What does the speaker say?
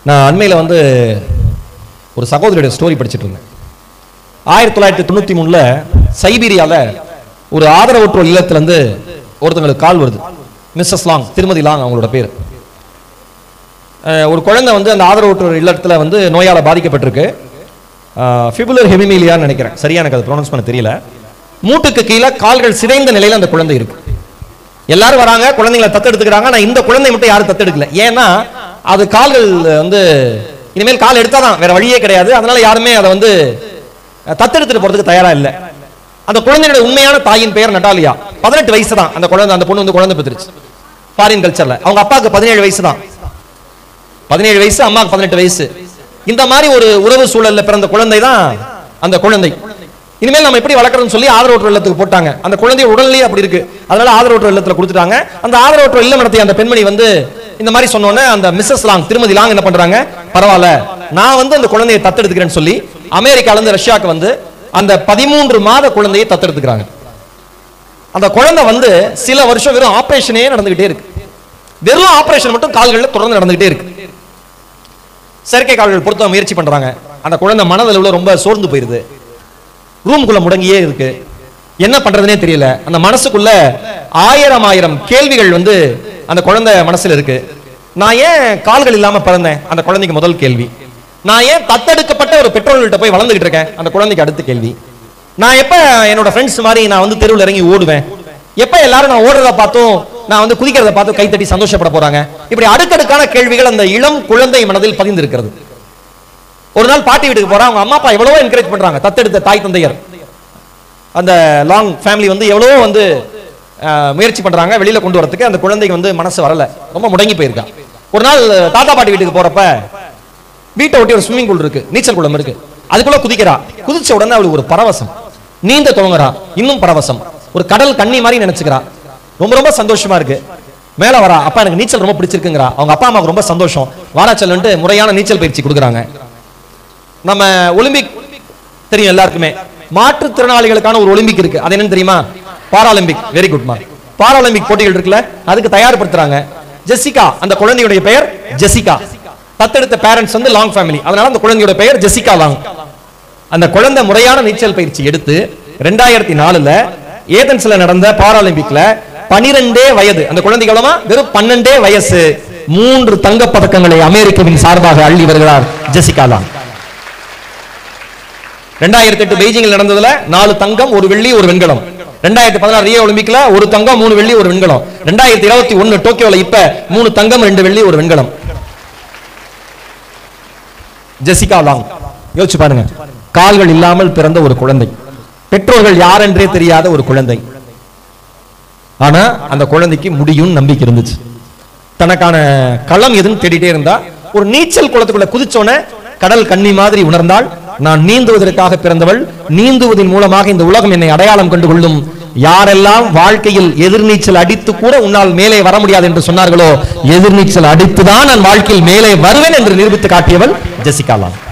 நான் அண்மையில் வந்து ஒரு சகோதரியோட ஸ்டோரி படிச்சிட்டு இருந்தேன் ஆயிரத்தி தொள்ளாயிரத்தி தொண்ணூற்றி மூணில் சைபீரியாவில் ஒரு ஆதரவற்றோர் இல்லத்திலேருந்து ஒருத்தங்களுக்கு கால் வருது மிஸ்ஸஸ் லாங் திருமதி லாங் அவங்களோட பேர் அஹ் ஒரு குழந்தை வந்து அந்த ஆதரவற்றோர் இல்லத்தில் வந்து நோயால் பாதிக்கப்பட்டிருக்கு ஃபிபுலர் ஹெமிமீலியான்னு நினைக்கிறேன் சரியா எனக்கு அது ப்ரொனவுன்ஸ் பண்ண தெரியல மூட்டுக்கு கீழே கால்கள் சிதைந்த நிலையில் அந்த குழந்தை இருக்கு எல்லாரும் வராங்க குழந்தைங்களை தத்தெடுத்துக்கிறாங்க ஆனால் இந்த குழந்தை மட்டும் யாரும் தத்தெடுக்கல ஏன்னா அது கால்கள் வந்து இனிமேல் கால் எடுத்தாதான் வேற வழியே கிடையாது அதனால யாருமே அதை வந்து அஹ், தத்தெடுத்துட்டு போறதுக்கு தயாரா இல்லை அந்த குழந்தையோட உண்மையான தாயின் பெயர் நட்டாலியா பதினெட்டு வயசு தான் அந்த குழந்தை அந்த பொண்ணு வந்து குழந்தை பெற்றுருச்சு ஃபாரின் கல்ச்சர்ல அவங்க அப்பாவுக்கு பதினேழு வயசு தான் பதினேழு வயசு அம்மாவுக்கு பதினெட்டு வயசு இந்த மாதிரி ஒரு உறவு சூழல்ல பிறந்த குழந்தை தான் அந்த குழந்தை இனிமேல் நம்ம எப்படி வளர்க்கறோம்னு சொல்லி ஆதரவற்ற இல்லத்துக்கு போட்டாங்க அந்த குழந்தை உடல்நிலை அப்படி இருக்கு அதனால ஆதரவற்ற இல்லத்துல கொடுத்துட்டாங்க அந்த ஆதரவற்ற இல்லம் நடத்திய அந்த பெண்மணி வந்து இந்த மாதிரி சொன்னோன்னே அந்த மிஸ்ஸஸ் லாங் திருமதி லாங் என்ன பண்றாங்க பரவாயில்ல நான் வந்து அந்த குழந்தையை தத்தெடுத்துக்கிறேன்னு சொல்லி அமெரிக்கால இருந்து ரஷ்யாவுக்கு வந்து அந்த பதிமூன்று மாத குழந்தையை தத்தெடுத்துக்கிறாங்க அந்த குழந்தை வந்து சில வருஷம் வெறும் ஆபரேஷனே நடந்துகிட்டே இருக்கு வெறும் ஆபரேஷன் மட்டும் கால்களில் தொடர்ந்து நடந்துகிட்டே இருக்கு செயற்கை கால்கள் பொருத்த முயற்சி பண்றாங்க அந்த குழந்தை மனதளவுல ரொம்ப சோர்ந்து போயிருது ரூமுக்குள்ள முடங்கியே இருக்கு என்ன பண்றதுனே தெரியல அந்த மனசுக்குள்ள ஆயிரம் ஆயிரம் கேள்விகள் வந்து அந்த குழந்தை மனசுல இருக்கு நான் ஏன் கால்கள் இல்லாம பிறந்தேன் அந்த குழந்தைக்கு முதல் கேள்வி நான் ஏன் தத்தெடுக்கப்பட்ட ஒரு பெற்றோர்கள்ட்ட போய் வளர்ந்துகிட்டு இருக்கேன் அந்த குழந்தைக்கு அடுத்த கேள்வி நான் எப்ப என்னோட ஃப்ரெண்ட்ஸ் மாதிரி நான் வந்து தெருவில் இறங்கி ஓடுவேன் எப்ப எல்லாரும் நான் ஓடுறத பார்த்தும் நான் வந்து குதிக்கிறத பார்த்து கைத்தட்டி சந்தோஷப்பட போறாங்க இப்படி அடுக்கடுக்கான கேள்விகள் அந்த இளம் குழந்தை மனதில் பதிந்திருக்கிறது ஒரு நாள் பாட்டி வீட்டுக்கு போறா அவங்க அம்மா அப்பா எவ்வளவோ என்கரேஜ் பண்றாங்க தத்தெடுத்த தாய் தந்தையர் அந்த லாங் ஃபேமிலி வந்து எவ்வளவோ வந்து அஹ், முயற்சி பண்றாங்க வெளியில கொண்டு வரதுக்கு அந்த குழந்தைக்கு வந்து மனசு வரல ரொம்ப முடங்கி போயிருக்கா ஒரு நாள் தாத்தா பாட்டி வீட்டுக்கு போறப்ப வீட்டை ஒட்டி ஒரு ஸ்விம்மிங் பூல் இருக்கு நீச்சல் குளம் இருக்கு அதுக்குள்ள குதிக்கிறா குதிச்ச உடனே அவளுக்கு ஒரு பரவசம் நீந்த துவங்குறா இன்னும் பரவசம் ஒரு கடல் கண்ணி மாதிரி நினைச்சுக்கிறா ரொம்ப ரொம்ப சந்தோஷமா இருக்கு மேல வரா அப்பா எனக்கு நீச்சல் ரொம்ப பிடிச்சிருக்குங்கிறா அவங்க அப்பா அம்மாவுக்கு ரொம்ப சந்தோஷம் வாராச்சல்ன்ட்டு முறையான நீச்சல் பயிற்சி கொடுக்குறாங்க நம்ம ஒலிம்பிக் தெரியும் எல்லாருக்குமே மாற்றுத்திறனாளிகளுக்கான ஒரு ஒலிம்பிக் இருக்கு அது என்னன்னு தெரியுமா Paralympic very good mark Paralympic போட்டிகள் இருக்குல்ல அதுக்கு தயார்படுத்துறாங்க ஜெசிகா அந்த குழந்தையுடைய பெயர் ஜெசிகா தத்தெடுத்த பேரண்ட்ஸ் வந்து லாங் ஃபேமிலி அதனால அந்த குழந்தையோட பெயர் ஜெசிகா லாங் அந்த குழந்தை முறையான நீச்சல் பயிற்சி எடுத்து ரெண்டாயிரத்தி நாலுல ஏதன்ஸ்ல நடந்த பாராலிம்பிக்ல பனிரெண்டே வயது அந்த குழந்தைக்கு எவ்வளவா வெறும் பன்னெண்டே வயசு மூன்று தங்கப் பதக்கங்களை அமெரிக்காவின் சார்பாக அள்ளி வருகிறார் ஜெசிகா லாங் ரெண்டாயிரத்தி எட்டு பெய்ஜிங்கில் நடந்ததுல நாலு தங்கம் ஒரு வெள்ளி ஒரு வெண்கலம் ரெண்டாயிரத்தி பதினாறு ரியோ ஒலிம்பிக்ல ஒரு தங்கம் மூணு வெள்ளி ஒரு வெண்கலம் ரெண்டாயிரத்தி இருபத்தி ஒன்னு டோக்கியோல இப்ப மூணு தங்கம் ரெண்டு வெள்ளி ஒரு வெண்கலம் ஜெசிகா லாங் யோசிச்சு பாருங்க கால்கள் இல்லாமல் பிறந்த ஒரு குழந்தை பெற்றோர்கள் யார் என்றே தெரியாத ஒரு குழந்தை ஆனா அந்த குழந்தைக்கு முடியும் நம்பிக்கை இருந்துச்சு தனக்கான களம் எதுன்னு தேடிட்டே இருந்தா ஒரு நீச்சல் குளத்துக்குள்ள குதிச்சோன கடல் கண்ணி மாதிரி உணர்ந்தால் நான் நீந்துவதற்காக பிறந்தவள் நீந்துவதன் மூலமாக இந்த உலகம் என்னை அடையாளம் கண்டு கொள்ளும் யாரெல்லாம் வாழ்க்கையில் எதிர்நீச்சல் அடித்து கூட உன்னால் மேலே வர முடியாது என்று சொன்னார்களோ எதிர்நீச்சல் அடித்துதான் நான் வாழ்க்கையில் மேலே வருவேன் என்று நிரூபித்து காட்டியவள் ஜெசிகா லாம்